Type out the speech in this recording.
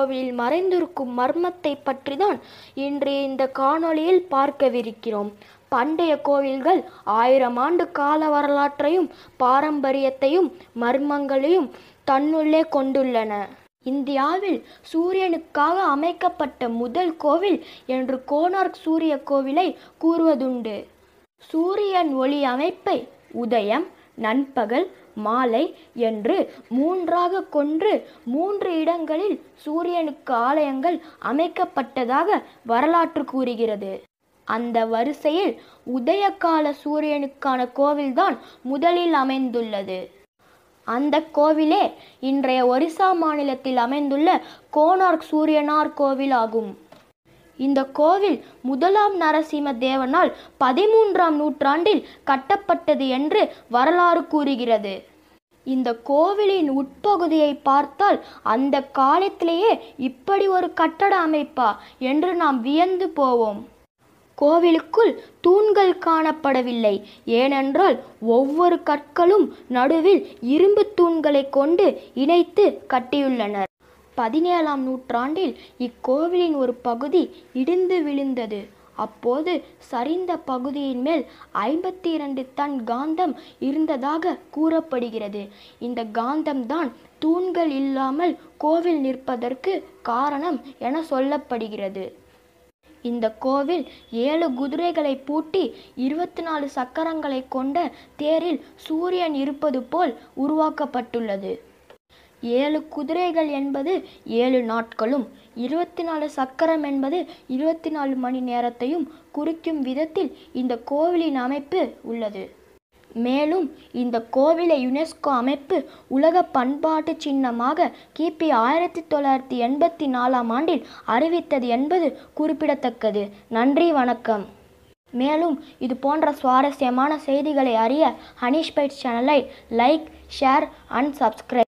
கோவிலில் மறைந்திருக்கும் மர்மத்தை பற்றி தான் இன்று இந்த காணொளியில் பார்க்கவிருக்கிறோம் பண்டைய கோவில்கள் ஆயிரம் ஆண்டு கால வரலாற்றையும் பாரம்பரியத்தையும் மர்மங்களையும் தன்னுள்ளே கொண்டுள்ளன இந்தியாவில் சூரியனுக்காக அமைக்கப்பட்ட முதல் கோவில் என்று கோனார்க் சூரிய கோவிலை கூறுவதுண்டு சூரியன் ஒளி அமைப்பை உதயம் நண்பகல் மாலை என்று மூன்றாக கொன்று மூன்று இடங்களில் சூரியனுக்கு ஆலயங்கள் அமைக்கப்பட்டதாக வரலாற்று கூறுகிறது அந்த வரிசையில் உதயகால சூரியனுக்கான கோவில்தான் முதலில் அமைந்துள்ளது அந்த கோவிலே இன்றைய ஒரிசா மாநிலத்தில் அமைந்துள்ள கோனார்க் சூரியனார் கோவில் ஆகும் இந்த கோவில் முதலாம் நரசிம்ம தேவனால் பதிமூன்றாம் நூற்றாண்டில் கட்டப்பட்டது என்று வரலாறு கூறுகிறது இந்த கோவிலின் உட்பகுதியை பார்த்தால் அந்த காலத்திலேயே இப்படி ஒரு கட்டட அமைப்பா என்று நாம் வியந்து போவோம் கோவிலுக்குள் தூண்கள் காணப்படவில்லை ஏனென்றால் ஒவ்வொரு கற்களும் நடுவில் இரும்பு தூண்களை கொண்டு இணைத்து கட்டியுள்ளனர் பதினேழாம் நூற்றாண்டில் இக்கோவிலின் ஒரு பகுதி இடிந்து விழுந்தது அப்போது சரிந்த பகுதியின் மேல் ஐம்பத்தி இரண்டு டன் காந்தம் இருந்ததாக கூறப்படுகிறது இந்த காந்தம்தான் தூண்கள் இல்லாமல் கோவில் நிற்பதற்கு காரணம் என சொல்லப்படுகிறது இந்த கோவில் ஏழு குதிரைகளை பூட்டி இருபத்தி நாலு சக்கரங்களை கொண்ட தேரில் சூரியன் இருப்பது போல் உருவாக்கப்பட்டுள்ளது ஏழு குதிரைகள் என்பது ஏழு நாட்களும் இருபத்தி நாலு சக்கரம் என்பது இருபத்தி நாலு மணி நேரத்தையும் குறிக்கும் விதத்தில் இந்த கோவிலின் அமைப்பு உள்ளது மேலும் இந்த கோவிலை யுனெஸ்கோ அமைப்பு உலக பண்பாட்டு சின்னமாக கிபி ஆயிரத்தி தொள்ளாயிரத்தி எண்பத்தி நாலாம் ஆண்டில் அறிவித்தது என்பது குறிப்பிடத்தக்கது நன்றி வணக்கம் மேலும் இது போன்ற சுவாரஸ்யமான செய்திகளை அறிய ஹனிஷ் பைட்ஸ் சேனலை லைக் ஷேர் அண்ட் சப்ஸ்கிரைப்